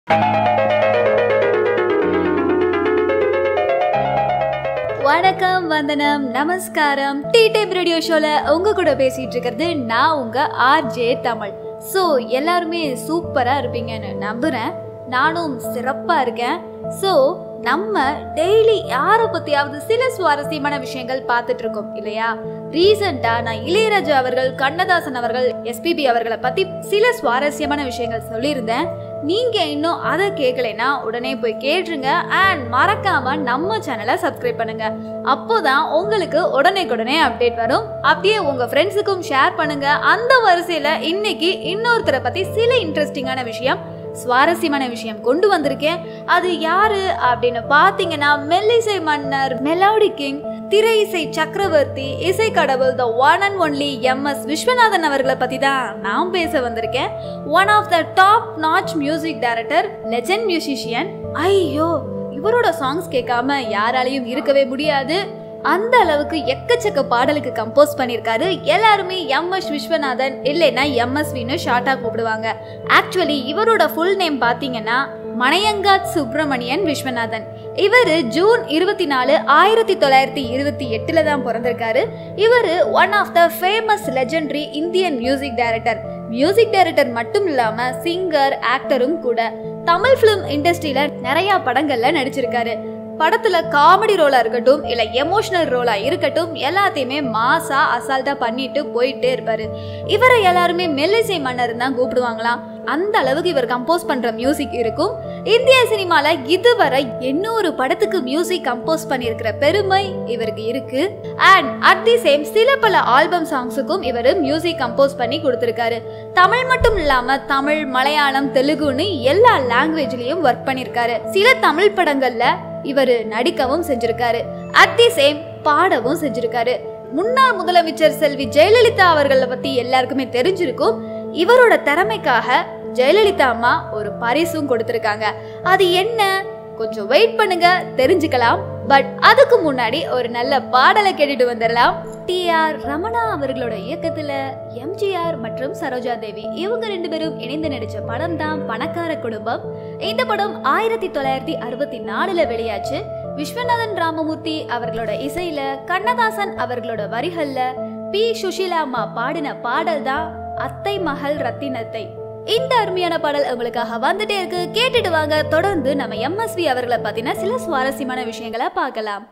வணக்கம் வந்தனம் நமஸ்காரம் டீ டைம் ரேடியோ ஷோல உங்க கூட பேசிட்டு இருக்கிறது நான் உங்க ஆர்ஜே தமிழ் ஸோ எல்லாருமே சூப்பரா இருப்பீங்கன்னு நம்புறேன் நானும் சிறப்பா இருக்கேன் ஸோ நம்ம டெய்லி யாரை பத்தியாவது சில சுவாரஸ்யமான விஷயங்கள் பார்த்துட்டு இருக்கோம் இல்லையா ரீசெண்டா நான் இளையராஜா அவர்கள் கண்ணதாசன் அவர்கள் எஸ்பிபி அவர்களை பத்தி சில சுவாரஸ்யமான விஷயங்கள் சொல்லியிருந்தேன் நீங்க இன்னும் அதை கேட்கலைன்னா உடனே போய் கேட்டுருங்க அண்ட் மறக்காம நம்ம சேனலை சப்ஸ்கிரைப் பண்ணுங்க அப்போதான் உங்களுக்கு உடனே உடனே அப்டேட் வரும் அப்படியே உங்க ஃப்ரெண்ட்ஸுக்கும் ஷேர் பண்ணுங்க அந்த வரிசையில இன்னைக்கு இன்னொருத்தரை பத்தி சில இன்ட்ரெஸ்டிங்கான விஷயம் சுவாரஸ்யமான விஷயம் கொண்டு வந்திருக்கேன் அது யாரு அப்படின்னு பாத்தீங்கன்னா மெல்லிசை மன்னர் மெலோடி கிங் திரை இசை சக்கரவர்த்தி இசை கடவுள் the one and only M S Viswanathan அவர்களை பத்தி தான் நான் பேச வந்திருக்கேன் one of the top notch music director legend musician ஐயோ இவரோட சாங்ஸ் கேட்காம யாராலையும் இருக்கவே முடியாது அந்த அளவுக்கு எக்கச்சக்க பாடலுக்கு கம்போஸ் பண்ணியிருக்காரு எல்லாருமே எம் எஸ் விஸ்வநாதன் இல்லைன்னா எம்எஸ்வின்னு ஷார்ட்டாக கூப்பிடுவாங்க ஆக்சுவலி இவரோட ஃபுல் நேம் பார்த்தீங்கன்னா மணையங்காத் சுப்பிரமணியன் விஸ்வநாதன் இவர் ஜூன் இருபத்தி நாலு ஆயிரத்தி தொள்ளாயிரத்தி இருபத்தி எட்டில் தான் பிறந்திருக்காரு இவர் one of the famous legendary Indian music director music director மட்டும் இல்லாமல் சிங்கர் ஆக்டரும் கூட தமிழ் ஃபிலிம் இண்டஸ்ட்ரியில் நிறையா படங்களில் நடிச்சிருக்காரு படத்துல காமெடி ரோலா இருக்கட்டும் இல்ல எமோஷனல் ரோலா இருக்கட்டும் எல்லாத்தையுமே மாசா அசால்ட்டா பண்ணிட்டு போயிட்டே இருப்பாரு இவரை எல்லாருமே மெல்லிசை மன்னர் தான் கூப்பிடுவாங்களாம் அந்த அளவுக்கு இவர் கம்போஸ் பண்ற மியூசிக் இருக்கும் இந்திய சினிமால இதுவரை எண்ணூறு படத்துக்கு மியூசிக் கம்போஸ் பண்ணியிருக்கிற பெருமை இவருக்கு இருக்கு அண்ட் அட் தி சேம் சில பல ஆல்பம் சாங்ஸுக்கும் இவர் மியூசிக் கம்போஸ் பண்ணி கொடுத்திருக்காரு தமிழ் மட்டும் இல்லாம தமிழ் மலையாளம் தெலுங்குன்னு எல்லா லாங்குவேஜ்லயும் ஒர்க் பண்ணிருக்காரு சில தமிழ் படங்கள்ல இவர் நடிக்கவும் செஞ்சிருக்காரு அட் தி சேம் பாடவும் செஞ்சிருக்காரு முன்னாள் முதலமைச்சர் செல்வி ஜெயலலிதா அவர்களை பத்தி எல்லாருக்குமே தெரிஞ்சிருக்கும் இவரோட திறமைக்காக ஜெயலலிதா அம்மா ஒரு பரிசும் கொடுத்திருக்காங்க அது என்ன கொஞ்சம் வெயிட் பண்ணுங்க தெரிஞ்சுக்கலாம் பட் அதுக்கு முன்னாடி ஒரு நல்ல பாடலை கேட்டுட்டு வந்துடலாம் டி ஆர் ரமணா அவர்களோட இயக்கத்துல எம்ஜிஆர் மற்றும் சரோஜா தேவி இவங்க ரெண்டு பேரும் இணைந்து நடிச்ச படம் தான் பணக்கார குடும்பம் இந்த படம் ஆயிரத்தி தொள்ளாயிரத்தி அறுபத்தி நாலுல வெளியாச்சு விஸ்வநாதன் ராமமூர்த்தி அவர்களோட இசையில கண்ணதாசன் அவர்களோட வரிகள்ல பி சுஷீலா அம்மா பாடின பாடல் தான் அத்தை மகள் ரத்தினத்தை இந்த அருமையான பாடல் உங்களுக்காக வந்துட்டே இருக்கு கேட்டுட்டு வாங்க தொடர்ந்து நம்ம எம்எஸ்வி அவர்களை பத்தின சில சுவாரஸ்யமான விஷயங்களை பார்க்கலாம்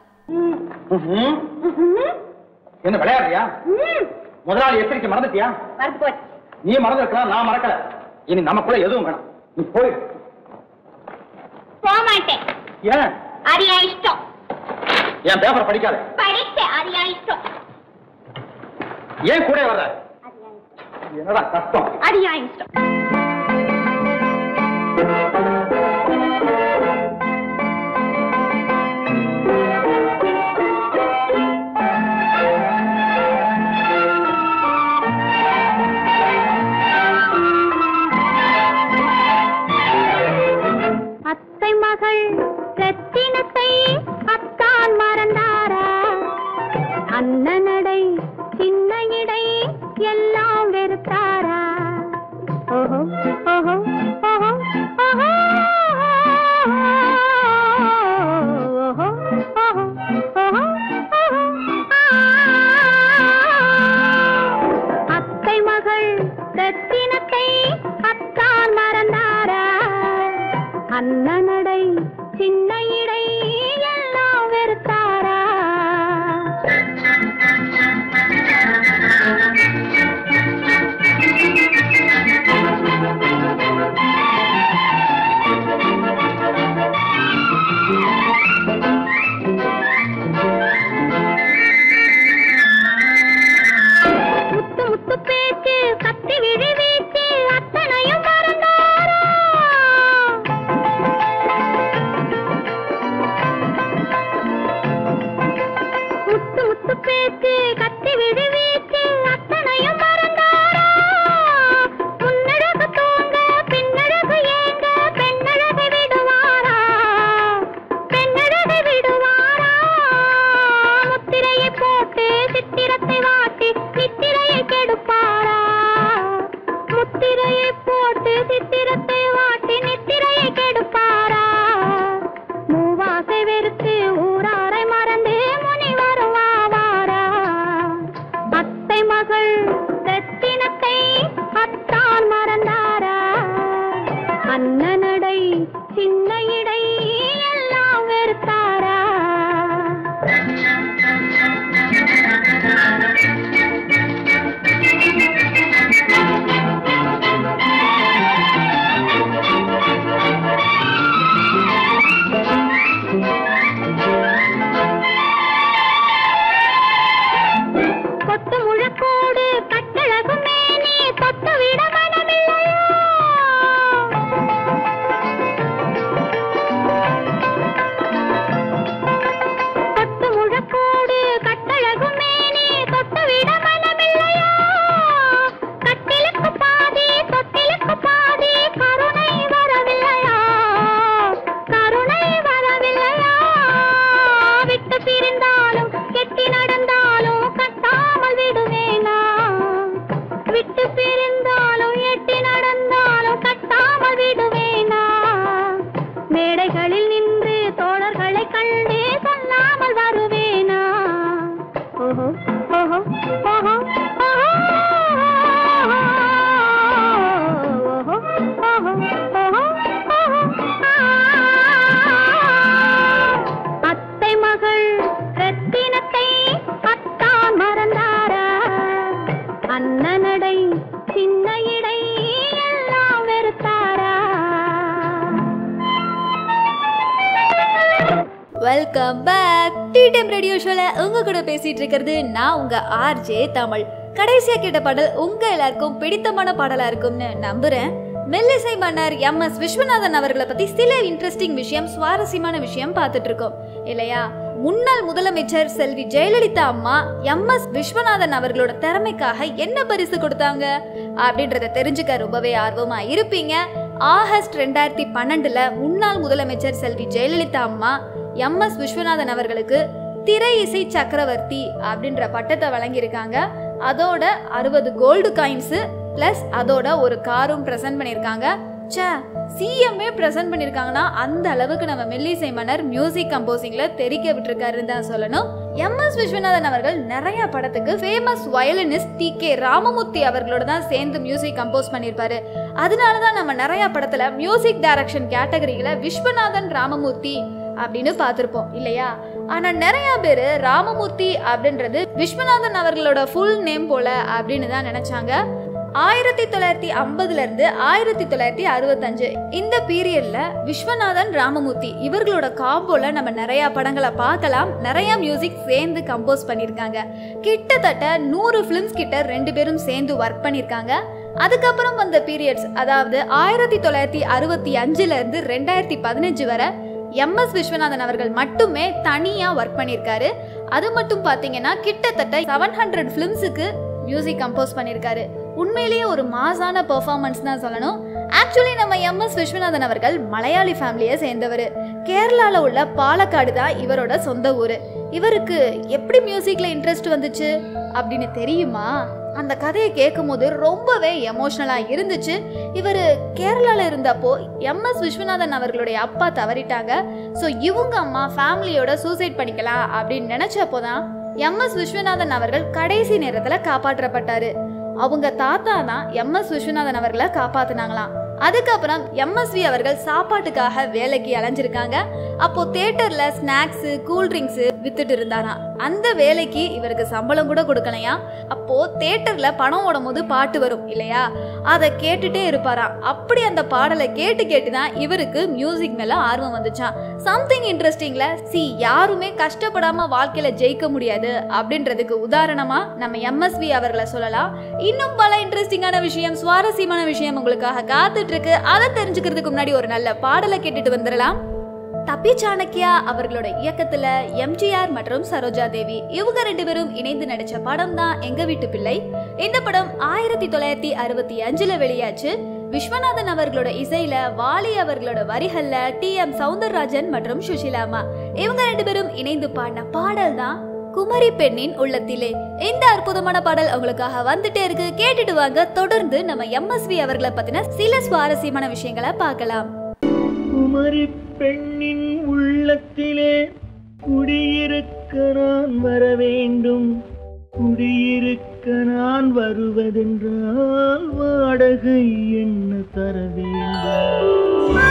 ம்ஹும். என்ன விளையாடுறியா முதலாளி எச்சரிக்கை மறந்துட்டியா மறந்து போச்சு நீ மறந்துருக்கலாம் நான் மறக்கல இனி நமக்குள்ள எதுவும் வேணாம் நீ போய் போக மாட்டேன் ஏன் அது என் இஷ்டம் என் பேப்பர் படிக்காத படிச்சேன் அது என் இஷ்டம் ஏன் கூட வர்ற என்னடா கஷ்டம் அது என் இஷ்டம் அத்தை மகள் ரத்தினத்தை அத்தான் மறந்தாரா அண்ணனடை சின்ன இடை எல்லாம் வெறுத்தாரா ஓஹோ ஓஹோ ஓஹோ ஓஹோ ஓஹோ ஓஹோ ஓஹோ அத்தை மகள் ரத்தினத்தை அத்தான் மறந்தாரா அண்ணனடை சின்ன இடை எல்லாம் வெறுத்தாரா முத்து முத்து பேச்சு கத்தி விழி வீச்சு அத்தனையும் மறந்தாரா அண்ணனடை சின்ன இடை எல்லாம் வெறுத்தாரா கொத்து முழக்கோடு கட்டழகு மேனி தொட்டு விட மனமில்லையா கொத்து முழக்கோடு கட்டழகு மேனி தொட்டு விட மனமில்லையா கட்டிலுக்கு பாதி தொட்டிலுக்கு பாதி கருணை வரவில்லையா கருணை வரவில்லையா விட்டு பிரிந்தாலும் கெட்டி நடந்தாலும் கட்டாமல் விடுவேனா விட்டு பிரிந்தாலும் எட்டி நடந்தாலும் கட்டாமல் விடுவேனா மேடைகளில் நின்று தோழர்களை கண்டு சொல்லாமல் வருவேனா ஓஹோ ஓஹோ ஓஹோ ஓஹோ ஓஹோ ஓஹோ ஓஹோ அத்தை மகள் ரத்தினத்தை அத்தான் மறந்தாரா அண்ணனடை சின்ன இடை எல்லாம் வெறுத்தாரா welcome back tea time radio ஷோல உங்க கூட பேசிட்டு இருக்கிறது நான் உங்க ஆர்ஜே தமிழ் கடைசியா கேட்ட பாடல் உங்க எல்லாருக்கும் பிடித்தமான பாடலா இருக்கும்னு நம்புறேன் மெல்லிசை மன்னர் எம் எஸ் விஸ்வநாதன் அவர்களை பத்தி சில இன்ட்ரெஸ்டிங் விஷயம் சுவாரஸ்யமான விஷயம் பார்த்துட்டு இருக்கோம் இல்லையா முன்னாள் முதலமைச்சர் செல்வி ஜெயலலிதா அம்மா எம் எஸ் விஸ்வநாதன் அவர்களோட திறமைக்காக என்ன பரிசு கொடுத்தாங்க அப்படின்றத தெரிஞ்சுக்க ரொம்பவே ஆர்வமா இருப்பீங்க ஆகஸ்ட் ரெண்டாயிரத்தி பன்னெண்டுல முன்னாள் முதலமைச்சர் செல்வி ஜெயலலிதா அம்மா எம் எஸ் விஸ்வநாதன் அவர்களுக்கு திரை இசை சக்கரவர்த்தி அப்படின்ற பட்டத்தை வழங்கியிருக்காங்க அதோட அறுபது கோல்டு காயின்ஸு ப்ளஸ் அதோட ஒரு காரும் ப்ரெசென்ட் பண்ணியிருக்காங்க ச்சே சிஎம்ஏ ப்ரெசென்ட் பண்ணியிருக்காங்கன்னா அந்த அளவுக்கு நம்ம மெல்லிசை மன்னர் மியூசிக் கம்போசிங்ல தெரிக்க விட்டுருக்காருன்னு தான் சொல்லணும் எம் எஸ் விஸ்வநாதன் அவர்கள் நிறைய படத்துக்கு famous violinist T K Ramamurthy அவர்களோட தான் சேர்ந்து மியூசிக் கம்போஸ் பண்ணியிருப்பாரு அதனால தான் நம்ம நிறைய படத்துல மியூசிக் டைரக்ஷன் கேட்டகரியில விஸ்வநாதன் ராமமூர்த்தி அப்படின்னு பார்த்துருப்போம் இல்லையா ஆனா நிறைய பேர் ராமமூர்த்தி அப்படின்றது விஸ்வநாதன் அவர்களோட ஃபுல் நேம் போல அப்படின்னு தான் நினைச்சாங்க ஆயிரத்தி தொள்ளாயிரத்தி ஐம்பதுல இருந்து ஆயிரத்தி தொள்ளாயிரத்தி அறுபத்தஞ்சு இந்த பீரியட்ல விஸ்வநாதன் ராமமூர்த்தி இவர்களோட காம்போல நம்ம நிறைய படங்களை பார்க்கலாம் நிறைய மியூசிக் சேர்ந்து கம்போஸ் பண்ணியிருக்காங்க கிட்டத்தட்ட நூறு ஃபிலிம்ஸ் கிட்ட ரெண்டு பேரும் சேர்ந்து ஒர்க் பண்ணியிருக்காங்க அதுக்கப்புறம் வந்த பீரியட்ஸ் அதாவது ஆயிரத்தி தொள்ளாயிரத்தி அறுபத்தி அஞ்சுல இருந்து ரெண்டாயிரத்தி பதினஞ்சு வரை எம் எஸ் விஸ்வநாதன் அவர்கள் மட்டுமே தனியாக ஒர்க் பண்ணியிருக்காரு அது மட்டும் பார்த்தீங்கன்னா கிட்டத்தட்ட செவன் ஹண்ட்ரட் ஃபிலிம்ஸுக்கு மியூசிக் கம்போஸ் பண்ணியிருக்காரு உண்மையிலேயே ஒரு மாசான பெர்ஃபார்மன்ஸ் தான் சொல்லணும் ஆக்சுவலி நம்ம எம் எஸ் விஸ்வநாதன் அவர்கள் மலையாளி ஃபேமிலியை சேர்ந்தவர் கேரளாவில் உள்ள பாலக்காடு தான் இவரோட சொந்த ஊர் இவருக்கு எப்படி மியூசிக்கில் இன்ட்ரெஸ்ட் வந்துச்சு அப்படின்னு தெரியுமா அந்த கதையை கேட்கும்போது ரொம்பவே எமோஷ்னலாக இருந்துச்சு இவர் கேரளாவில் இருந்தப்போ எம் எஸ் விஸ்வநாதன் அவர்களுடைய அப்பா தவறிட்டாங்க ஸோ இவங்க அம்மா ஃபேமிலியோட சூசைட் பண்ணிக்கலாம் அப்படின்னு நினச்சப்போ தான் எம் எஸ் விஸ்வநாதன் அவர்கள் கடைசி நேரத்தில் காப்பாற்றப்பட்டாரு அவங்க தாத்தா தான் எம் எஸ் விஸ்வநாதன் அவர்களை காப்பாத்துனாங்களாம் அதுக்கப்புறம் எம்எஸ்வி அவர்கள் சாப்பாட்டுக்காக வேலைக்கு அலைஞ்சிருக்காங்க அப்போ தேட்டர்ல ஸ்நாக்ஸ் கூல்ட்ரிங்க்ஸ் வித்துட்டு இருந்தாராம் அந்த வேலைக்கு இவருக்கு சம்பளம் கூட கொடுக்கலையா அப்போ தேட்டர்ல படம் ஓடும் போது பாட்டு வரும் இல்லையா அதை கேட்டுட்டே இருப்பாராம் அப்படி அந்த பாடலை கேட்டு கேட்டு தான் இவருக்கு மியூசிக் மேல ஆர்வம் வந்துச்சான் சம்திங் இன்ட்ரெஸ்டிங்ல சி யாருமே கஷ்டப்படாம வாழ்க்கையில ஜெயிக்க முடியாது அப்படின்றதுக்கு உதாரணமா நம்ம எம்எஸ்வி அவர்களை சொல்லலாம் இன்னும் பல இன்ட்ரெஸ்டிங்கான விஷயம் சுவாரஸ்யமான விஷயம் உங்களுக்காக காத்துட்டு இருக்கு அதை தெரிஞ்சுக்கிறதுக்கு முன்னாடி ஒரு நல்ல பாடலை கேட்டுட்டு வந்துடலாம் தப்பி சாணக்கியா அவர்களோட இயக்கத்துல எம்ஜிஆர் மற்றும் சரோஜா தேவி இவங்க ரெண்டு பேரும் இணைந்து நடிச்ச படம் தான் எங்க வீட்டு பிள்ளை இந்த படம் ஆயிரத்தி தொள்ளாயிரத்தி அறுபத்தி அஞ்சுல வெளியாச்சு விஸ்வநாதன் அவர்களோட இசையில வாலி அவர்களோட வரிகள்ல டி எம் சவுந்தரராஜன் மற்றும் சுஷிலாமா இவங்க ரெண்டு பேரும் இணைந்து பாடின பாடல் தான் குமரி பெண்ணின் உள்ளத்திலே இந்த அற்புதமான பாடல் உங்களுக்காக வந்துட்டே இருக்கு கேட்டுட்டு வாங்க தொடர்ந்து நம்ம எம்எஸ்வி அவர்களை பத்தின சில சுவாரஸ்யமான விஷயங்களை பார்க்கலாம் குமரி பெண்ணின் உள்ளத்திலே குடியிருக்க நான் வர வேண்டும் குடியிருக்க நான் வருவதென்றால் வாடகை என்ன தர வேண்டும்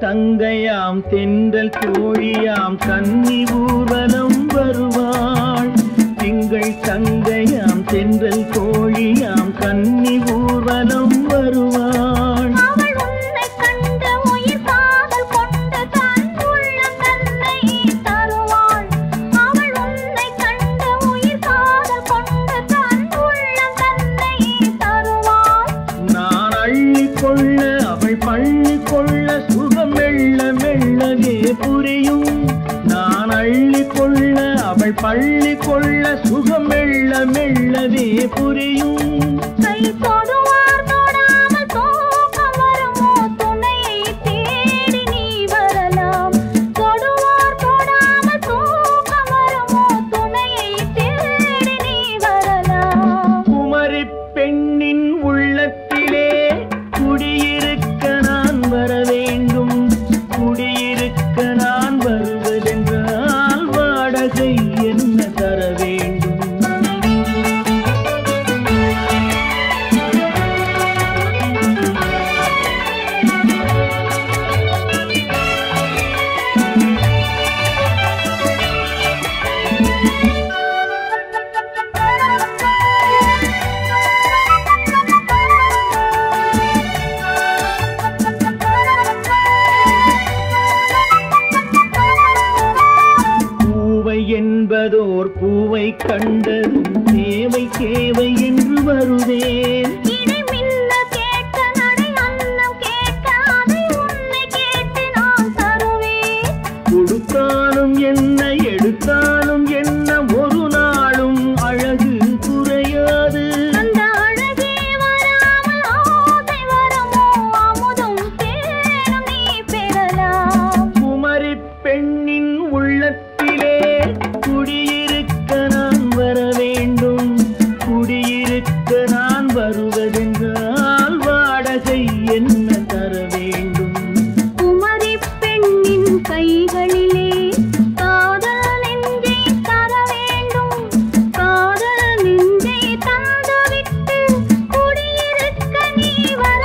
தங்கையாம் தென்றல் தோழியாம் கன்னி ஊர்வலம் வருவாள் திங்கள் தங்கையாம் தென்றல் தோழியாம் கன்னி ஊர்வலம் வருவாள் அவள் உன்னை கண்டு உயிர் காதல் கொண்டு தன் உள்ளம் தன்னை தருவாள் அவள் உன்னை கண்டு உயிர் காதல் கொண்டு தன் உள்ளம் தன்னை தருவாள் நான் அள்ளி கொள்ள அவள் பள்ளி கொள்ள சுகம் மெல்ல மெல்லவே புரியும் நான் அள்ளி கொள்ள அவள் பள்ளி கொள்ள சுகம் மெல்ல மெல்லவே புரியும் கை தொடுவார் தொடாமல் தூக்கம் வருமோ துணையை தேடி நீ வரலாம் தொடுவார் தொடாமல் தூக்கம் வருமோ துணையை தேடி நீ வரலாம் குமரி பெண்ணின் உள்ளத்திலே குடியிருக்க நான் வர வேண்டும் குடியிருக்க நான் வருவதென்றால் வாடகை என்ன தர வேண்டும் பூவை என்பதோர் பூவை கண்டதும் தேவை தேவை என்று வருவேன் இடி மின்ன கேட்க நடை அன்னம் கேட்க அதை உன்னை கேட்டு நான் தருவேன் கொடுத்தாலும் என்ன எடுத்தாலும் என்ன ஒரு நாளும் அழகு குறையாது அந்த அழகே வராமல் ஆசை வரமோ அமுதும் தேனும் நீ பெறலாம் குமரி பெண்ணின் உள்ளத்திலே குடியிருக்க நான் வர வேண்டும் குடியிருக்க நான் வருவதென்றால் வாடகை என்ன தர வேண்டும் குமரி பெண்ணின் கைகளிலே காதல் நெஞ்சை தர வேண்டும் காதல் நெஞ்சை தந்துவிட்டு குடியிருக்க நீ வர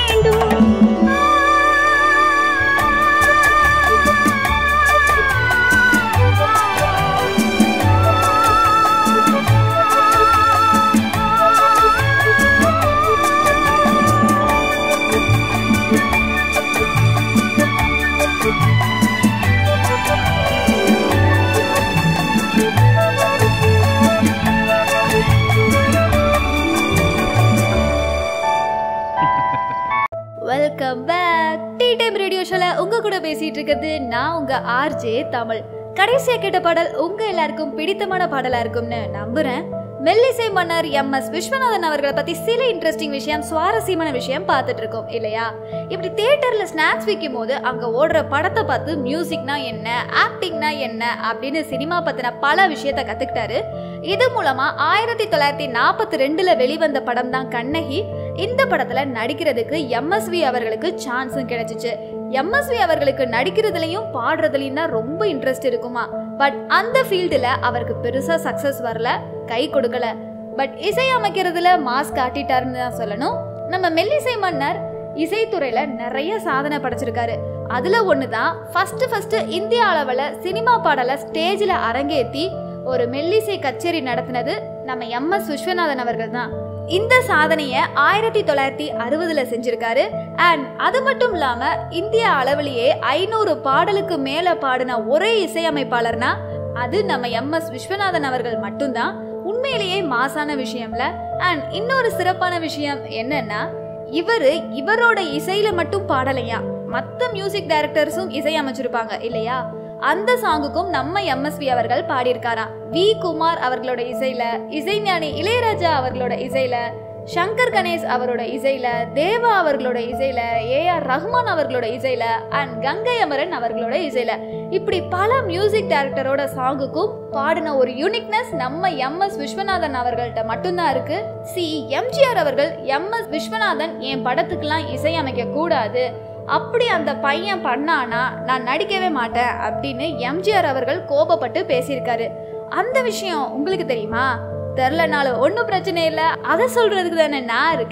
welcome back tea time radio ஷோல உங்க கூட பேசிட்டு இருக்கிறது நான் உங்க ஆர்ஜே தமிழ் கடைசியா கேட்ட பாடல் உங்க எல்லாருக்கும் பிடித்தமான பாடலா இருக்கும்னு நம்புறேன் மெல்லிசை மன்னர் எம் எஸ் விஸ்வநாதன் அவர்களை பத்தி சில இன்ட்ரெஸ்டிங் விஷயம் சுவாரஸ்யமான விஷயம் பார்த்துட்டு இருக்கோம் இல்லையா இப்படி தியேட்டர்ல ஸ்நாக்ஸ் விற்கும் போது அங்க ஓடுற படத்தை பார்த்து மியூசிக்னா என்ன ஆக்டிங்னா என்ன அப்படின்னு சினிமா பத்தின பல விஷயத்த கத்துக்கிட்டாரு இது மூலமா ஆயிரத்தி தொள்ளாயிரத்தி நாற்பத்தி ரெண்டுல வெளிவந்த படம் தான் கண்ணகி இந்த படத்துல நடிக்கிறதுக்கு எம்எஸ்வி அவர்களுக்கு சான்ஸும் கிடைச்சிச்சு எம்எஸ்வி அவர்களுக்கு நடிக்கிறதுலயும் பாடுறதுலயும் தான் ரொம்ப இன்ட்ரெஸ்ட் இருக்குமா பட் அந்த ஃபீல்டுல அவருக்கு பெருசா சக்சஸ் வரல கை கொடுக்கல பட் இசை அமைக்கிறதுல மாஸ் காட்டிட்டாருன்னு தான் சொல்லணும் நம்ம மெல்லிசை மன்னர் இசைத்துறையில நிறைய சாதனை படைச்சிருக்காரு அதுல ஒண்ணுதான் ஃபர்ஸ்ட் ஃபர்ஸ்ட் இந்திய அளவுல சினிமா பாடலை ஸ்டேஜில் அரங்கேத்தி ஒரு மெல்லிசை கச்சேரி நடத்தினது நம்ம எம் எஸ் விஸ்வநாதன் அவர்கள் தான் இந்த சாதனையை ஆயிரத்தி தொள்ளாயிரத்தி அறுபதுல செஞ்சிருக்காரு அண்ட் அது மட்டும் இல்லாம இந்திய அளவிலேயே ஐநூறு பாடலுக்கு மேல பாடின ஒரே இசையமைப்பாளர்னா அது நம்ம எம் எஸ் விஸ்வநாதன் அவர்கள் மட்டும்தான் உண்மையிலேயே மாசான விஷயம்ல அண்ட் இன்னொரு சிறப்பான விஷயம் என்னன்னா இவரு இவரோட இசையில மட்டும் பாடலையா மத்த மியூசிக் டைரக்டர்ஸும் இசை அமைச்சிருப்பாங்க இல்லையா அந்த சாங்குக்கும் நம்ம எம்எஸ்வி அவர்கள் பாடியிருக்காராம் வி குமார் அவர்களோட இசையில இசைஞானி இளையராஜா அவர்களோட இசையில சங்கர் கணேஷ் அவரோட இசையில தேவா அவர்களோட இசையில ஏ ஆர் ரஹ்மான் அவர்களோட இசையில அண்ட் கங்கை அமரன் அவர்களோட இசையில இப்படி பல மியூசிக் டைரக்டரோட சாங்குக்கும் பாடின ஒரு யூனிக்னஸ் நம்ம எம் எஸ் விஸ்வநாதன் அவர்கள்ட்ட மட்டும்தான் இருக்கு சி எம்ஜிஆர் அவர்கள் எம் எஸ் விஸ்வநாதன் என் படத்துக்கெல்லாம் இசையமைக்க கூடாது அப்படி அந்த பையன் பண்ணானா நான் நடிக்கவே மாட்டேன் அப்படின்னு எம்ஜிஆர் அவர்கள் கோபப்பட்டு பேசியிருக்காரு அந்த விஷயம் உங்களுக்கு தெரியுமா தெரிலனாலும் ஒன்றும் பிரச்சனை இல்லை அதை சொல்றதுக்கு தானே நான் இருக்கேன்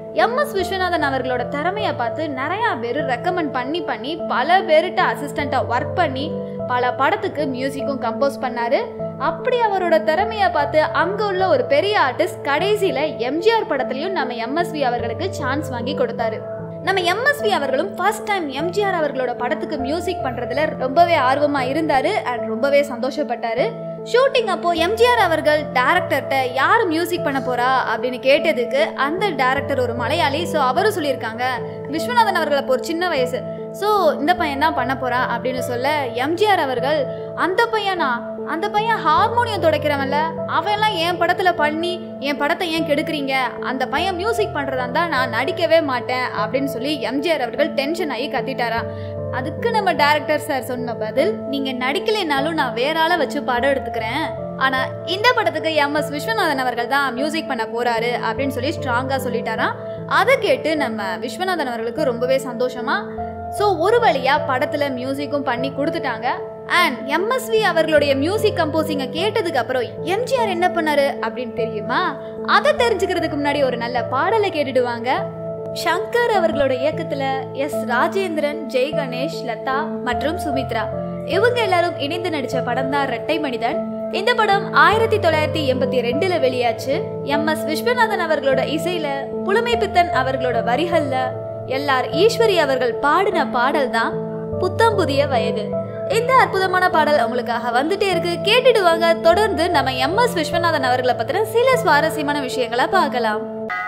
எம் எஸ் விஸ்வநாதன் அவர்களோட திறமையை பார்த்து நிறையா பேர் ரெக்கமெண்ட் பண்ணி பண்ணி பல பேர்கிட்ட அசிஸ்டண்ட்டாக ஒர்க் பண்ணி பல படத்துக்கு மியூசிக்கும் கம்போஸ் பண்ணாரு அப்படி அவரோட திறமையை பார்த்து அங்கே உள்ள ஒரு பெரிய ஆர்டிஸ்ட் கடைசியில் எம்ஜிஆர் படத்துலையும் நம்ம எம்எஸ்வி அவர்களுக்கு சான்ஸ் வாங்கி கொடுத்தாரு நம்ம எம்எஸ்வி அவர்களும் ஃபர்ஸ்ட் டைம் எம்ஜிஆர் அவர்களோட படத்துக்கு மியூசிக் பண்றதுல ரொம்பவே ஆர்வமா இருந்தாரு அண்ட் ரொம்பவே சந்தோஷப்பட்டாரு ஷூட்டிங் அப்போ எம்ஜிஆர் அவர்கள் டேரக்டர்கிட்ட யார் மியூசிக் பண்ண போறா அப்படின்னு கேட்டதுக்கு அந்த டேரக்டர் ஒரு மலையாளி ஸோ அவரும் சொல்லியிருக்காங்க விஸ்வநாதன் அவர்கள் அப்போ ஒரு சின்ன வயசு ஸோ இந்த பையன் தான் பண்ண போறா அப்படின்னு சொல்ல எம்ஜிஆர் அவர்கள் அந்த பையனா அந்த பையன் ஹார்மோனியம் துடைக்கிறவன்ல அவன்லாம் என் படத்துல பண்ணி என் படத்தை ஏன் கெடுக்குறீங்க அந்த பையன் மியூசிக் பண்றதா இருந்தா நான் நடிக்கவே மாட்டேன் அப்படின்னு சொல்லி எம்ஜிஆர் அவர்கள் டென்ஷன் ஆகி கத்திட்டாரா அதுக்கு நம்ம டேரக்டர் சார் சொன்ன பதில் நீங்க நடிக்கலைனாலும் நான் வேற ஆளை வச்சு படம் எடுத்துக்கிறேன் ஆனா இந்த படத்துக்கு எம் எஸ் விஸ்வநாதன் அவர்கள் தான் மியூசிக் பண்ண போறாரு அப்படின்னு சொல்லி ஸ்ட்ராங்கா சொல்லிட்டாராம் அதை கேட்டு நம்ம விஸ்வநாதன் அவர்களுக்கு ரொம்பவே சந்தோஷமா ஸோ ஒரு வழியா படத்துல மியூசிக்கும் பண்ணி கொடுத்துட்டாங்க அண்ட் எம்எஸ்வி அவர்களுடைய மியூசிக் கம்போசிங்கை கேட்டதுக்கு அப்புறம் எம்ஜிஆர் என்ன பண்ணாரு அப்படின்னு தெரியுமா அதை தெரிஞ்சுக்கிறதுக்கு முன்னாடி ஒரு நல்ல பாடலை கேட்டுடுவாங்க சங்கர் அவர்களோட இயக்கத்துல எஸ் ராஜேந்திரன் ஜெய் கணேஷ் லதா மற்றும் சுமித்ரா இவங்க எல்லாரும் இணைந்து நடிச்ச படம் தான் ரெட்டை மனிதன் இந்த படம் ஆயிரத்தி தொள்ளாயிரத்தி எண்பத்தி ரெண்டுல வெளியாச்சு எம் எஸ் விஸ்வநாதன் அவர்களோட இசையில புலமை பித்தன் அவர்களோட வரிகள்ல எல்லார் ஈஸ்வரி அவர்கள் பாடின பாடல் தான் புத்தம் புதிய வயது இந்த அற்புதமான பாடல் உங்களுக்காக வந்துட்டே இருக்கு கேட்டுட்டு வாங்க தொடர்ந்து நம்ம எம் எஸ் விஸ்வநாதன் அவர்களை பத்தின சில சுவாரஸ்யமான விஷயங்களை பார்க்கலாம்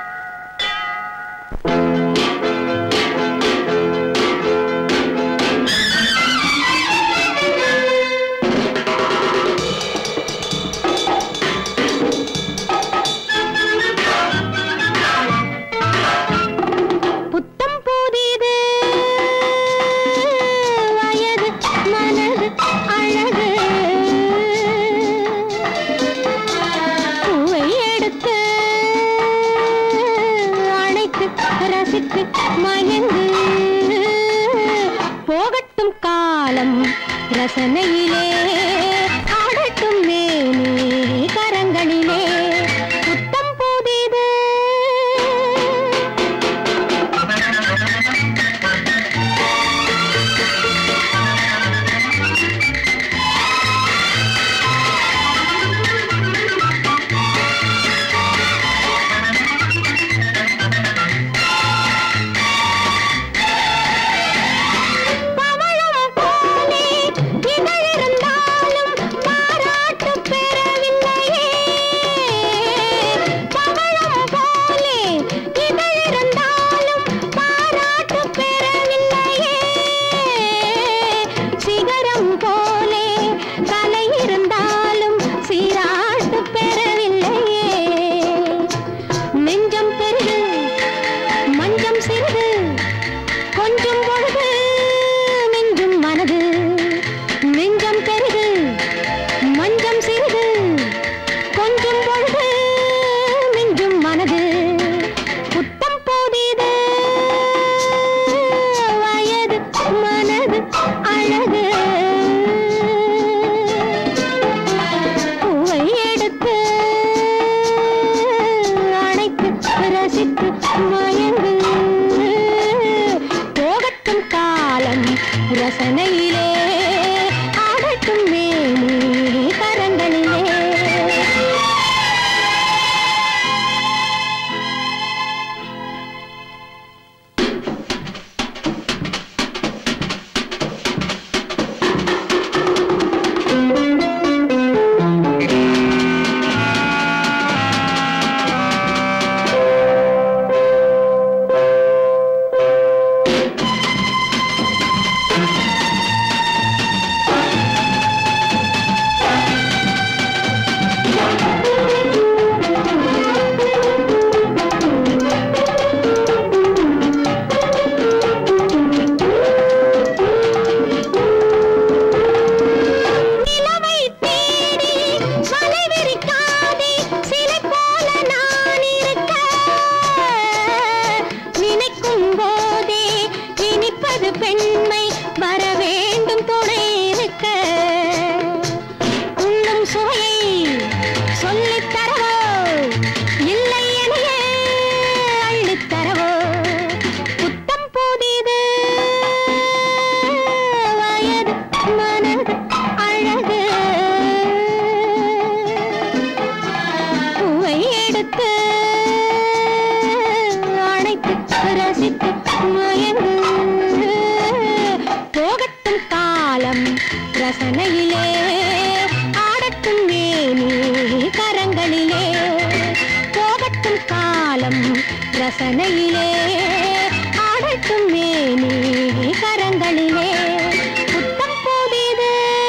புத்தம் புதிது வயது மனது அழகு பூவை எடுத்து அணைத்து ரசித்து மயங்கு போகட்டும் காலம் ரசனையிலே ஆடட்டும் மேனி கரங்களிலே புத்தம் புதிது பவழம் போலே இதழிருந்தாலும் பாராட்டுப் பெறவில்லையே. பவழம் போலே இதழிருந்தாலும் பாராட்டுப் பெறவில்லையே. சிகரம் போலே கலை இருந்தாலும் சீராட்டுப் பெறவில்லையே நெஞ்சம் பெருகு மஞ்சம் சிறிது கொஞ்சம் பொழுது நெஞ்சும் மனது நெஞ்சம் பெரிது மஞ்சம் சிறிது கொஞ்சம் பொழுது நெஞ்சும் மனது புத்தம் புதிது வயது மனது அழகு பூவை எடுத்து அணைத்து ரசித்து மயங்கு போகட்டும் காலம் ரசனையிலே ஆடட்டும் மேனி கரங்களிலே நிலவை தேடி வலை விரிக்காதே சிலை போல நான் இருக்க நினைக்கும் போதே இனிப்பது பெண்மை வர வேண்டும் துணை இருக்க உண்ணும் சுவையை சொல்லித் தரவோ இல்லை எனையே அள்ளித் தரவோ வாசனையிலே ஆடட்டும் மேனி கரங்களிலே புத்தம் புதிது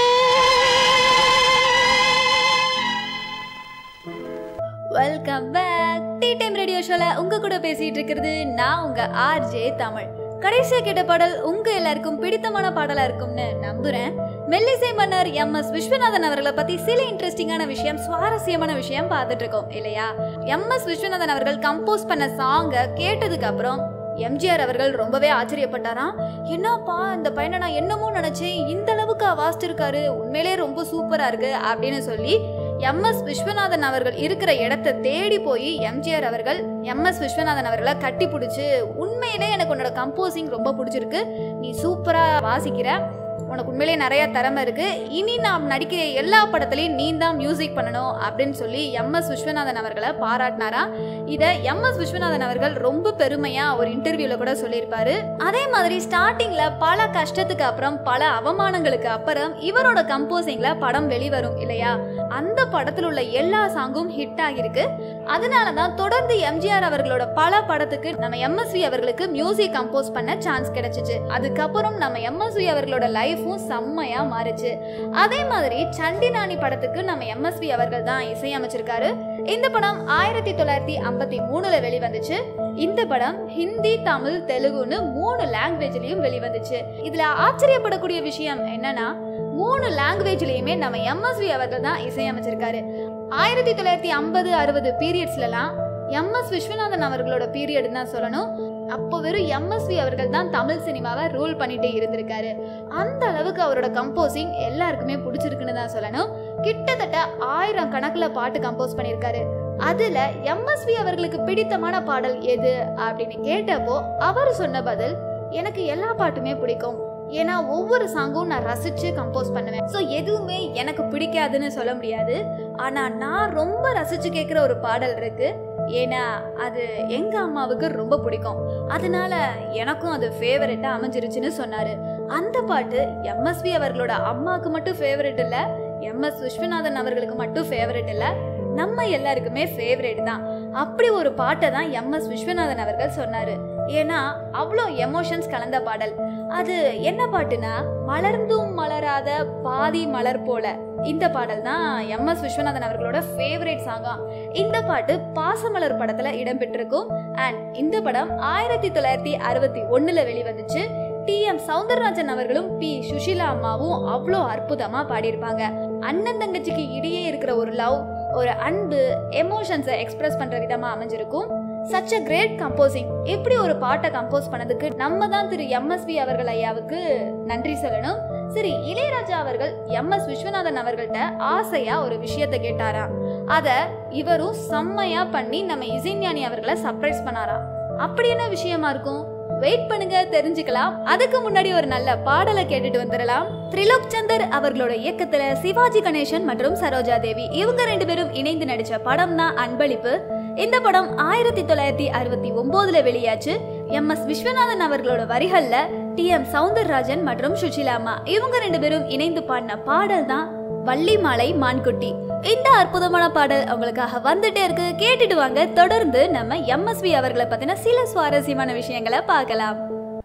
welcome back tea time radio ஷோல உங்க கூட பேசிட்டு இருக்கிறது நான் உங்க ஆர்ஜே தமிழ் கடைசியா கேட்ட பாடல் உங்க எல்லாருக்கும் பிடித்தமான பாடலா இருக்கும்னு நம்புறேன் மெல்லிசை மன்னர் எம் எஸ் விஸ்வநாதன் அவர்களை பத்தி சில இன்ட்ரெஸ்டிங்கான விஷயம் சுவாரஸ்யமான விஷயம் பார்த்துட்டு இருக்கோம் இல்லையா எம் எஸ் விஸ்வநாதன் அவர்கள் கம்போஸ் பண்ண சாங்கை கேட்டதுக்கு அப்புறம் எம்ஜிஆர் அவர்கள் ரொம்பவே ஆச்சரியப்பட்டாராம் என்னப்பா இந்த பையனை நான் என்னமோ நினைச்சேன் இந்த அளவுக்கு வாசிச்சிருக்காரு உண்மையிலே ரொம்ப சூப்பரா இருக்கு அப்படின்னு சொல்லி எம் எஸ் விஸ்வநாதன் அவர்கள் இருக்கிற இடத்த தேடி போய் எம்ஜிஆர் அவர்கள் எம் எஸ் விஸ்வநாதன் அவர்களை கட்டி பிடிச்சி உண்மையிலே எனக்கு உன்னோட கம்போசிங் ரொம்ப பிடிச்சிருக்கு நீ சூப்பரா வாசிக்கிற உனக்கு உண்மையிலே நிறைய திறமை இருக்கு இனி நாம் நடிக்கிற எல்லா படத்துலையும் நீ தான் மியூசிக் பண்ணணும் அப்படின்னு சொல்லி எம் எஸ் விஸ்வநாதன் அவர்களை பாராட்டினாரா இதை எம் எஸ் விஸ்வநாதன் அவர்கள் ரொம்ப பெருமையா ஒரு இன்டர்வியூல கூட சொல்லியிருப்பாரு அதே மாதிரி ஸ்டார்டிங்ல பல கஷ்டத்துக்கு அப்புறம் பல அவமானங்களுக்கு அப்புறம் இவரோட கம்போசிங்ல படம் வெளிவரும் இல்லையா அந்த படத்துல உள்ள எல்லா சாங்கும் ஹிட் ஆகிருக்கு அதனால தான் தொடர்ந்து எம்ஜிஆர் அவர்களோட பல படத்துக்கு நம்ம எம்எஸ்வி அவர்களுக்கு மியூசிக் கம்போஸ் பண்ண சான்ஸ் கிடைச்சிச்சு அதுக்கப்புறம் நம்ம எம்எஸ்வி அவர்களோட லைஃபும் செம்மையா மாறுச்சு அதே மாதிரி சண்டி நாணி படத்துக்கு நம்ம எம்எஸ்வி அவர்கள் தான் இசையமைச்சிருக்காரு இந்த படம் ஆயிரத்தி தொள்ளாயிரத்தி ஐம்பத்தி மூணுல வெளிவந்துச்சு இந்த படம் ஹிந்தி தமிழ் தெலுங்குன்னு மூணு லாங்குவேஜ்லயும் வெளிவந்துச்சு இதுல ஆச்சரியப்படக்கூடிய விஷயம் என்னன்னா மூணு லாங்குவேஜ்லயுமே நம்ம எம்எஸ்வி அவர்கள் தான் இசையமைச்சிருக்காரு ஆயிரத்தி தொள்ளாயிரத்தி ஐம்பது அறுபது பீரியட்ஸ்லலாம் எம்எஸ் விஸ்வநாதன் அவர்களோட பீரியட் தான் சொல்லணும் அப்போ வெறும் எம்எஸ்வி அவர்கள் தான் தமிழ் சினிமாவை ரூல் பண்ணிட்டே இருந்திருக்காரு அந்த அளவுக்கு அவரோட கம்போசிங் எல்லாருக்குமே பிடிச்சிருக்குன்னு தான் சொல்லணும் கிட்டத்தட்ட ஆயிரம் கணக்குல பாட்டு கம்போஸ் பண்ணியிருக்காரு அதுல எம்எஸ்வி அவர்களுக்கு பிடித்தமான பாடல் எது அப்படின்னு கேட்டப்போ அவர் சொன்ன பதில் எனக்கு எல்லா பாட்டுமே பிடிக்கும் ஏன்னா ஒவ்வொரு சாங்கும் நான் ரசிச்சு கம்போஸ் பண்ணுவேன் ஸோ எதுவுமே எனக்கு பிடிக்காதுன்னு சொல்ல முடியாது ஆனா நான் ரொம்ப ரசிச்சு கேட்குற ஒரு பாடல் இருக்கு ஏன்னா அது எங்க அம்மாவுக்கு ரொம்ப பிடிக்கும் அதனால எனக்கும் அது ஃபேவரட்டா அமைஞ்சிருச்சுன்னு சொன்னாரு அந்த பாட்டு எம்எஸ்வி அவர்களோட அம்மாவுக்கு மட்டும் ஃபேவரட் இல்ல எம்எஸ் விஸ்வநாதன் அவர்களுக்கு மட்டும் ஃபேவரட் இல்ல நம்ம எல்லாருக்குமே ஃபேவரட் தான் அப்படி ஒரு பாட்டை தான் எம்எஸ் விஸ்வநாதன் அவர்கள் சொன்னாரு ஏன்னா அவ்வளோ எமோஷன்ஸ் கலந்த பாடல் அது என்ன பாட்டுனா மலர்ந்தும் மலராத பாதி மலர் போல இந்த பாடல் தான் எம் எஸ் விஸ்வநாதன் அவர்களோட ஃபேவரட் சாங்கா இந்த பாட்டு பாசமலர் படத்துல இடம்பெற்றிருக்கும் அண்ட் இந்த படம் ஆயிரத்தி தொள்ளாயிரத்தி அறுபத்தி ஒண்ணுல வெளிவந்துச்சு டி எம் சவுந்தரராஜன் அவர்களும் பி சுஷிலா அம்மாவும் அவ்வளோ அற்புதமா பாடியிருப்பாங்க அண்ணன் தங்கச்சிக்கு இடையே இருக்கிற ஒரு லவ் ஒரு அன்பு எமோஷன்ஸை எக்ஸ்பிரஸ் பண்ற விதமா அமைஞ்சிருக்கும் சச் அ கிரேட் கம்போசிங் இப்படி ஒரு பாட்டை கம்போஸ் பண்ணதுக்கு நம்ம தான் திரு எம்எஸ்வி அவர்கள் ஐயாவுக்கு நன்றி சொல்லணும் சரி இளையராஜா அவர்கள் எம் எஸ் விஸ்வநாதன் அவர்கள்ட்ட ஆசையா ஒரு விஷயத்தை கேட்டாராம் அத இவரும் செம்மையா பண்ணி நம்ம இசைஞானி அவர்களை சர்ப்ரைஸ் பண்ணாராம் அப்படி என்ன விஷயமா இருக்கும் வெயிட் பண்ணுங்க தெரிஞ்சுக்கலாம் அதுக்கு முன்னாடி ஒரு நல்ல பாடலை கேட்டுட்டு வந்துடலாம் திரிலோக் சந்தர் அவர்களோட இயக்கத்துல சிவாஜி கணேசன் மற்றும் சரோஜா தேவி இவங்க ரெண்டு பேரும் இணைந்து நடிச்ச படம் தான் அன்பளிப்பு இந்த படம் ஆயிரத்தி தொள்ளாயிரத்தி அறுபத்தி ஒன்பதுல வெளியாச்சு எம் எஸ் விஸ்வநாதன் அவர்களோட வரிகள்ல டி எம் சவுந்தரராஜன் மற்றும் சுஷிலாமா இவங்க ரெண்டு பேரும் இணைந்து பாடின பாடல் தான் வள்ளிமாலை மான்குட்டி இந்த அற்புதமான பாடல் உங்களுக்காக வந்துட்டே இருக்கு கேட்டுட்டு வாங்க தொடர்ந்து நம்ம எம்எஸ்வி அவர்களை பத்தின சில சுவாரஸ்யமான விஷயங்களை பார்க்கலாம்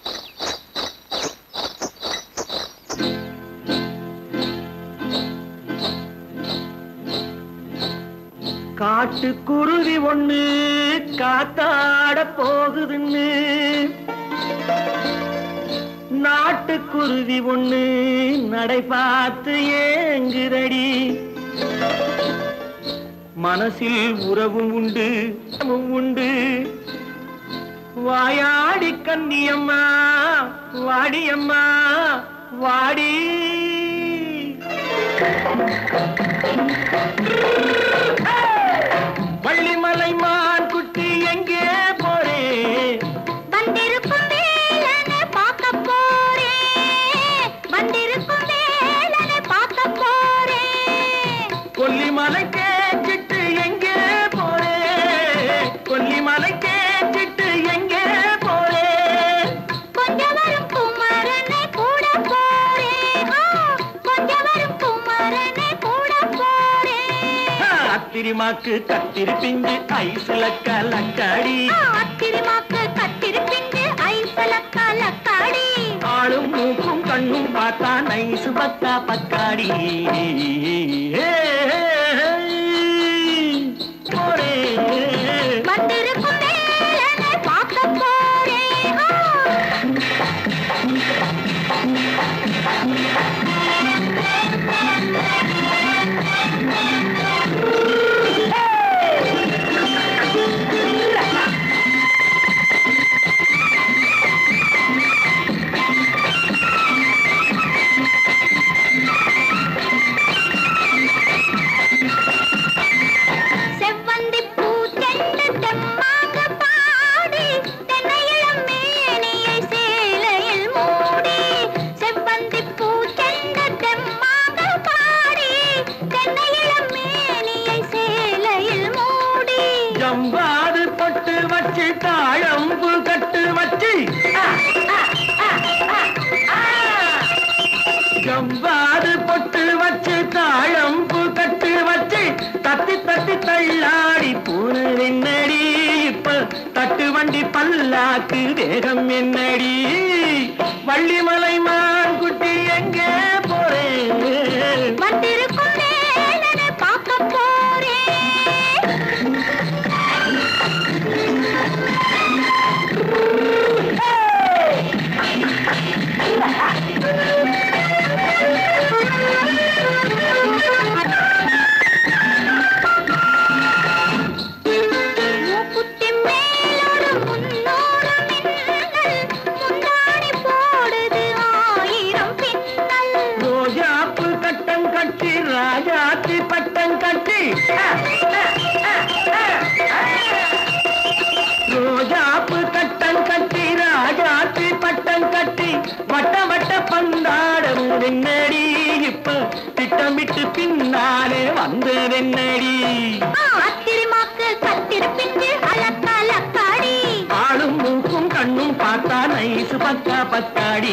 காட்டு குருவி ஒண்ணு காத்தாட போகுதுன்னு நாட்டுக்குருவி ஒண்ணு நடை பார்த்து ஏங்குதடி மனசில் உறவும் உண்டு உறவும் உண்டு வாயாடி கன்னியம்மா வாடியம்மா வாடி வள்ளிமலை மான் குட்டி எங்கே போறே வந்திருக்கும் வேலனை பார்க்க போறேன் வந்திருக்கும் வேலனை பார்க்க போறேன் கொல்லிமலை கேட்டுட்டு எங்கே போறே கொல்லிமலை கேட்டுட்டு எங்கே போறே கொஞ்சம் வரும் குமரனை கூட போறேன் ஆ, கொஞ்சம் வரும் குமரனை கூட போறேன் அத்திரிமாக்கு கத்திரி பிஞ்சு ஐசுல கலக்காடி ஆ, அத்தி அத்திரிமாக்கு கத்திருப்பிண்டு ஐசலக்கா லக்காடி ஆளும் மூக்கும் கண்ணும் பார்த்தா நைசு பக்கா பக்காடி போறேன் வந்திருக்கும் வேலனை பார்க்க போறேன் ஆ. செவ்வந்தி பூச்செண்டு தெம்மாக பாடி தென்னையிளம் மேனியை சேலையில் மூடி செவ்வந்தி பூச்செண்டு தெம்மாக பாடி தென்னையிளம் மேனியை சேலையில் மூடி ஜம்பாது பொட்டு வச்சு தாழம்பு கட்டு வச்சு ஜம்பாது பொட்டு வச்சு தாழம்பு கட்டு வச்சு தத்தி தத்தி தள்ளாடி பூனு என்னடி இப்ப தட்டு வண்டி பல்லாக்கு வேகம் என்னடி வள்ளிமலை மான் குட்டி எங்கே போறேன் வந்திருக்கும் வேலனை பார்க்க போறேன் மூக்குத்தி மேலோடு முன்னோடு மின்னல் முந்தாடி போடுது ஆயிரம் பின்னல் ரோஜாப்பு கட்டம் கட்டி ராஜாத்தி பட்டம் கட்டி ரோஜாப்பு கட்டம் கட்டி ராஜாத்தி பட்டம் கட்டி வட்ட வட்ட பந்தாடம் வெண்ணடி இப்ப திட்டமிட்டு பின்னாலே வந்து வெண்ணடி அத்திரிமாக்கு கத்திருப்பிண்டு அலக்கலக்காடி ஆளும் மூக்கும் கண்ணும் பார்த்தா நைசு பக்கா பக்காடி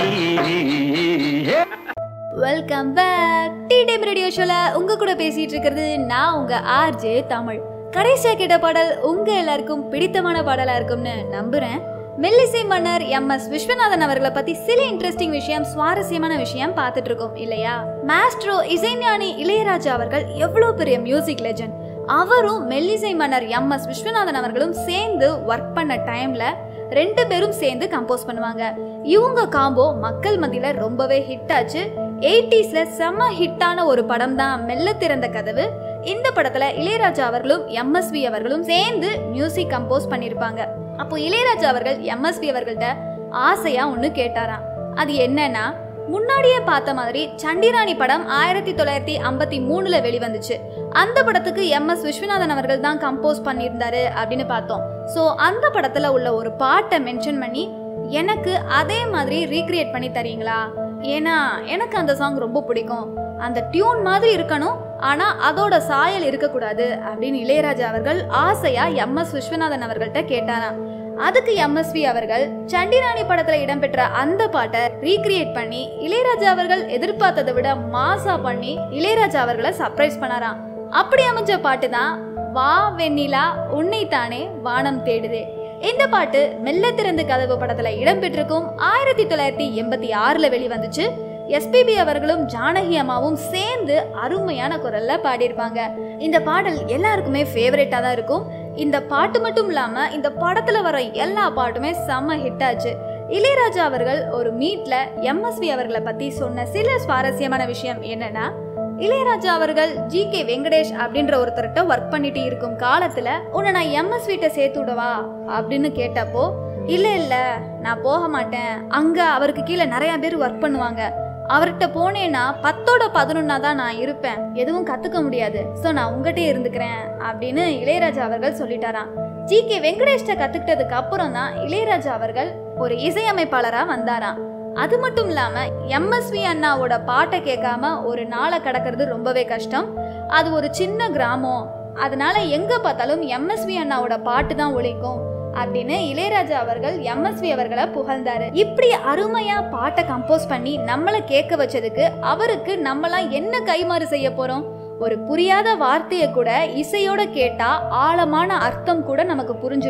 welcome back tea time radio ஷோல உங்க கூட பேசிட்டு இருக்கிறது நான் உங்க ஆர்ஜே தமிழ் கடைசியா கேட்ட பாடல் உங்க எல்லாருக்கும் பிடித்தமான பாடலா இருக்கும்னு நம்புறேன் மெல்லிசை மன்னர் எம் எஸ் விஸ்வநாதன் அவர்களை பத்தி சில இன்ட்ரெஸ்டிங் விஷயம் சுவாரஸ்யமான விஷயம் பார்த்துட்டு இருக்கோம் இல்லையா மாஸ்ட்ரோ இசைஞானி இளையராஜா அவர்கள் எவ்வளவு பெரிய மியூசிக் லெஜண்ட் அவரும் மெல்லிசை மன்னர் எம் எஸ் விஸ்வநாதன் அவர்களும் சேர்ந்து ஒர்க் பண்ண டைம்ல ரெண்டு பேரும் சேர்ந்து கம்போஸ் பண்ணுவாங்க இவங்க காம்போ மக்கள் மத்தியில ரொம்பவே ஹிட் ஆச்சு எயிட்டிஸ்ல செம்ம ஹிட்டான ஒரு படம் தான் மெல்ல திறந்த கதவு இந்த படத்துல இளையராஜா அவர்களும் எம்எஸ்வி அவர்களும் சேர்ந்து மியூசிக் கம்போஸ் பண்ணியிருப்பாங்க அப்போ இளையராஜா அவர்கள் எம்எஸ்வி அவர்கள்ட்ட ஆசையா ஒன்று கேட்டாராம் அது என்னன்னா முன்னாடியே பார்த்த மாதிரி சண்டிராணி படம் ஆயிரத்தி தொள்ளாயிரத்தி ஐம்பத்தி மூணுல வெளிவந்துச்சு அந்த படத்துக்கு எம் எஸ் விஸ்வநாதன் அவர்கள் தான் கம்போஸ் பண்ணியிருந்தாரு அப்படின்னு பார்த்தோம் ஸோ அந்த படத்துல உள்ள ஒரு பாட்டை மென்ஷன் பண்ணி எனக்கு அதே மாதிரி ரீக்ரியேட் பண்ணி தரீங்களா ஏன்னா எனக்கு அந்த சாங் ரொம்ப பிடிக்கும் அந்த டியூன் மாதிரி இருக்கணும் ஆனா அதோட சாயல் இருக்கக்கூடாது அப்படின்னு இளையராஜா அவர்கள் ஆசையா எம் எஸ் விஸ்வநாதன் அவர்கள்ட்ட கேட்டாராம் அதுக்கு எம்எஸ்வி அவர்கள் சண்டிராணி படத்துல இடம்பெற்ற அந்த பாட்டை ரீக்ரியேட் பண்ணி இளையராஜா அவர்கள் எதிர்பார்த்ததை விட மாசா பண்ணி இளையராஜா அவர்களை சர்ப்ரைஸ் பண்ணாராம் அப்படி அமைஞ்ச பாட்டு தான் வா வெண்ணிலா உன்னைத்தானே வானம் தேடுதே இந்த பாட்டு மெல்ல திறந்து கதவு படத்துல இடம்பெற்றிருக்கும் ஆயிரத்தி தொள்ளாயிரத்தி எண்பத்தி ஆறுல வெளிவந்துச்சு எஸ்பிபி அவர்களும் ஜானகி அம்மாவும் சேர்ந்து அருமையான குரல்ல பாடியிருப்பாங்க இந்த பாடல் எல்லாருக்குமே ஃபேவரட்டா தான் இருக்கும் இந்த பாட்டு மட்டும் இல்லாம இந்த படத்துல வர எல்லா பாட்டுமே செம்ம ஹிட் ஆச்சு இளையராஜா அவர்கள் ஒரு மீட்ல எம்எஸ்வி அவர்களை பத்தி சொன்ன சில சுவாரஸ்யமான விஷயம் என்னன்னா இளையராஜா அவர்கள் ஜி கே வெங்கடேஷ் அப்படின்ற ஒருத்தர்கிட்ட ஒர்க் பண்ணிட்டு இருக்கும் காலத்துல உன்னை நான் எம்எஸ் வீட்டை சேர்த்து விடவா அப்படின்னு கேட்டப்போ இல்ல இல்ல நான் போக மாட்டேன் அங்க அவருக்கு கீழே நிறைய பேர் ஒர்க் பண்ணுவாங்க அவர்கிட்ட போனேன்னா பத்தோட பதினொன்னா தான் நான் இருப்பேன் எதுவும் கத்துக்க முடியாது ஸோ நான் உங்ககிட்டயே இருந்துக்கிறேன் அப்படின்னு இளையராஜா அவர்கள் சொல்லிட்டாராம் ஜி கே வெங்கடேஷ்ட கத்துக்கிட்டதுக்கு அப்புறம் தான் இளையராஜா அவர்கள் ஒரு இசையமைப்பாளரா வந்தாராம் அது மட்டும் இல்லாம எம்எஸ்வி அண்ணாவோட பாட்டை கேட்காம ஒரு நாளை கடக்கிறது ரொம்பவே கஷ்டம் அது ஒரு சின்ன கிராமம் அதனால எங்க பார்த்தாலும் எம்எஸ்வி அண்ணாவோட பாட்டு தான் ஒழிக்கும் அப்படின்னு இளையராஜா அவர்கள் எம்எஸ்வி அவர்களை புகழ்ந்தாரு இப்படி அருமையா பாட்டை கம்போஸ் பண்ணி நம்மளை கேட்க வச்சதுக்கு அவருக்கு நம்மளாம் என்ன கைமாறு செய்ய போறோம் ஒரு புரியாத வார்த்தையை கூட இசையோட கேட்டா ஆழமான அர்த்தம் கூட நமக்கு புரிஞ்சிடும்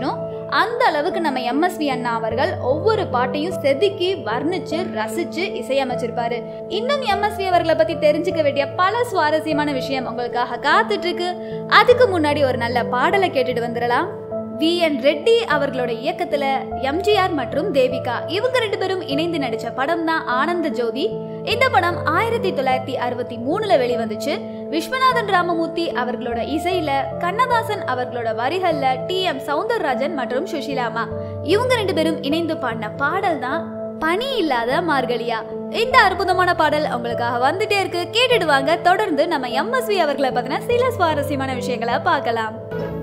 அந்த அளவுக்கு நம்ம எம்எஸ்வி அண்ணா அவர்கள் ஒவ்வொரு பாட்டையும் செதுக்கி வர்ணிச்சு ரசிச்சு இசையமைச்சிருப்பாரு இன்னும் எம்எஸ்வி அவர்களை பத்தி தெரிஞ்சுக்க வேண்டிய பல சுவாரஸ்யமான விஷயம் உங்களுக்காக காத்துட்டு இருக்கு அதுக்கு முன்னாடி ஒரு நல்ல பாடலை கேட்டுட்டு வந்துடலாம் வி என் ரெட்டி அவர்களோட இயக்கத்துல எம்ஜிஆர் மற்றும் தேவிகா இவங்க ரெண்டு பேரும் இணைந்து நடிச்ச படம் தான் ஆனந்த ஜோதி இந்த படம் ஆயிரத்தி தொள்ளாயிரத்தி அறுபத்தி மூணுல வெளிவந்துச்சு விஸ்வநாதன் ராமமூர்த்தி அவர்களோட இசையில கண்ணதாசன் அவர்களோட வரிகள்ல டி எம் சவுந்தரராஜன் மற்றும் சுஷிலாமா இவங்க ரெண்டு பேரும் இணைந்து பாடின பாடல் தான் பனி இல்லாத மார்கழியா இந்த அற்புதமான பாடல் உங்களுக்காக வந்துட்டே இருக்கு கேட்டுடுவாங்க தொடர்ந்து நம்ம எம்எஸ்வி அவர்களை பத்தின சில சுவாரஸ்யமான விஷயங்களை பார்க்கலாம்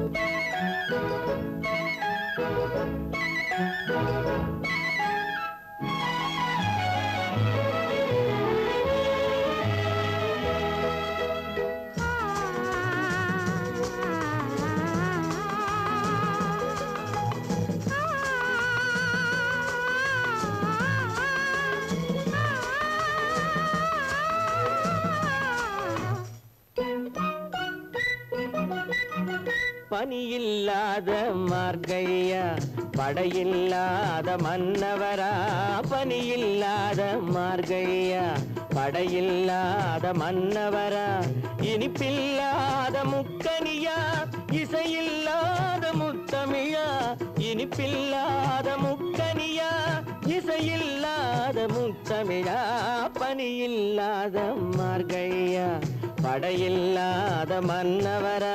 பனியில்லாத மார்கையா படையில்லாத மன்னவரா பனியில்லாத மார்கையா படையில்லாத மன்னவரா இனிப்பில்லாத முக்கனியா இசையில்லாத முத்தமிழா இனிப்பில்லாத முக்கனியா இசையில்லாத முத்தமிழா பனியில்லாத மார்கையா படையில்லாத மன்னவரா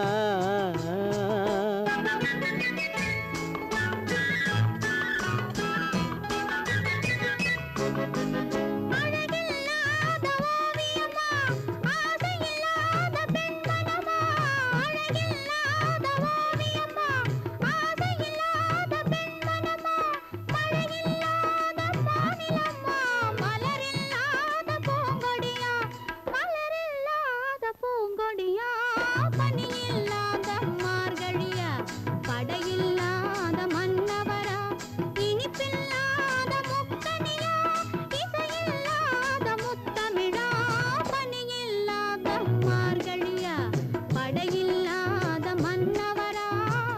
படையில்லாத மன்னவரா இனிப்பில்லாத முக்கனியா இசையில்லாத முத்தமிழா பனியில்லாத மார்கழியா படையில்லாத மன்னவரா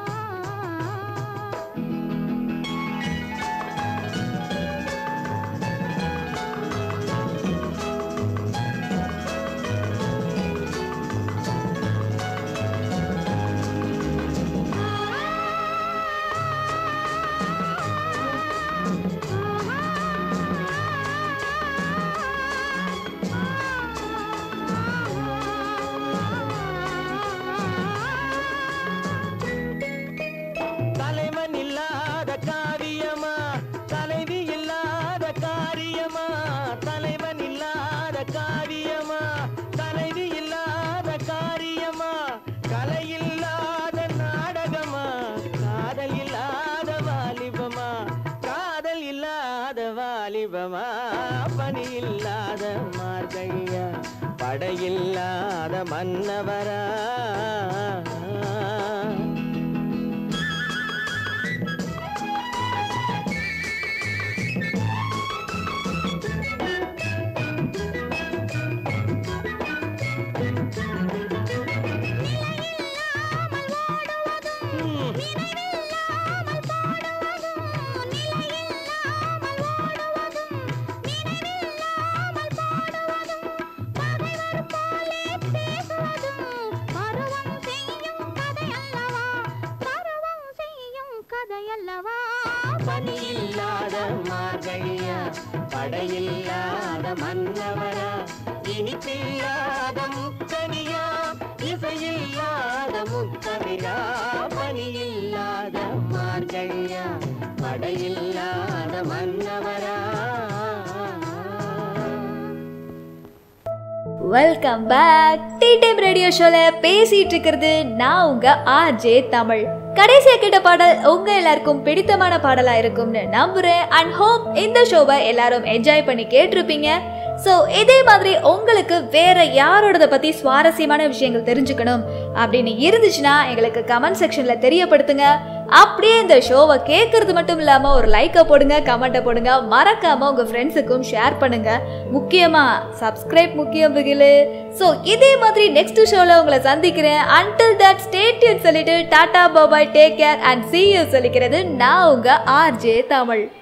தலைவன் இல்லாத காரியமா தலைவி இல்லாத காரியமா தலைவன் இல்லாத காரியமா தலைவி இல்லாத காரியமா கலை இல்லாத நாடகமா காதல் இல்லாத வாலிபமா காதல் இல்லாத வாலிபமா பணி இல்லாத மார்கையா படையில்லாத மன்னவரா பருவம் செய்யும் கதையல்லவா பருவம் செய்யும் கதையல்லவா பணியில்லாத மார்கையா படையில்லாத மன்னவரா இனிப்பில்லாத முக்கனியா இசையில்லாத முத்தமிழா பணியில்லாத மார்கையா படையில்லாத மன்னவரா welcome back tea time radio ஷோல பேசிட்டு இருக்கிறது நான் உங்க ஆர்ஜே தமிழ் கடைசியா கேட்ட பாடல் உங்க எல்லாருக்கும் பிடித்தமான பாடலா இருக்கும்னு நம்புறேன் அண்ட் ஹோப் இந்த ஷோவை எல்லாரும் என்ஜாய் பண்ணி கேட்டிருப்பீங்க ஸோ இதே மாதிரி உங்களுக்கு வேற யாரோடத பத்தி சுவாரஸ்யமான விஷயங்கள் தெரிஞ்சுக்கணும் அப்படின்னு இருந்துச்சுன்னா எங்களுக்கு கமெண்ட் செக்ஷன்ல தெரியப்படுத்துங்க அப்படியே இந்த ஷோவை கேட்கறது மட்டும் இல்லாமல் ஒரு லைக்கை போடுங்க கமெண்ட்டை போடுங்க மறக்காமல் உங்கள் ஃப்ரெண்ட்ஸுக்கும் ஷேர் பண்ணுங்க முக்கியமாக சப்ஸ்கிரைப் முக்கியம் பிகிலு ஸோ இதே மாதிரி நெக்ஸ்ட் ஷோவில் உங்களை சந்திக்கிறேன் அன்டில் தட் ஸ்டேட்யூன் சொல்லிட்டு tata bye bye take care and see you சொல்லிக்கிறது நான் உங்கள் ஆர்ஜே தமிழ்